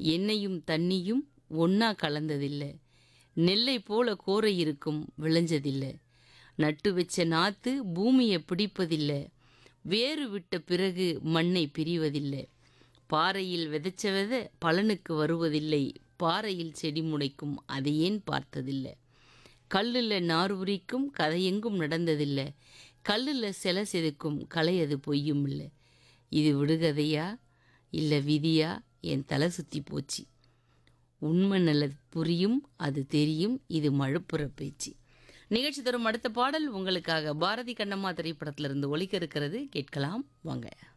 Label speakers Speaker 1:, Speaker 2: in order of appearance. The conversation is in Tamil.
Speaker 1: எண்ணெயும் தண்ணியும் ஒண்ணா கலந்ததில்ல நெல்லை போல கோரை இருக்கும் விளைஞ்சதில்ல நட்டு வச்ச நாத்து பூமியை பிடிப்பதில்ல வேறு விட்ட பிறகு மண்ணை பிரிவதில்லை பாறையில் விதைச்ச வித பலனுக்கு வருவதில்லை பாறையில் செடி முளைக்கும் அதை ஏன் பார்த்ததில்லை கல்லில் நார் உரிக்கும் கதையெங்கும் நடந்ததில்லை கல்லில் சிலை செதுக்கும் கலை அது பொய்யும் இல்லை இது விடுகதையா இல்லை விதியா என் தலை சுற்றி போச்சு உண்மை நல்லது புரியும் அது தெரியும் இது மழுப்புற பேச்சு நிகழ்ச்சி தரும் அடுத்த பாடல் உங்களுக்காக பாரதி கண்ணம்மா திரைப்படத்திலிருந்து ஒலிக்க இருக்கிறது கேட்கலாம் வாங்க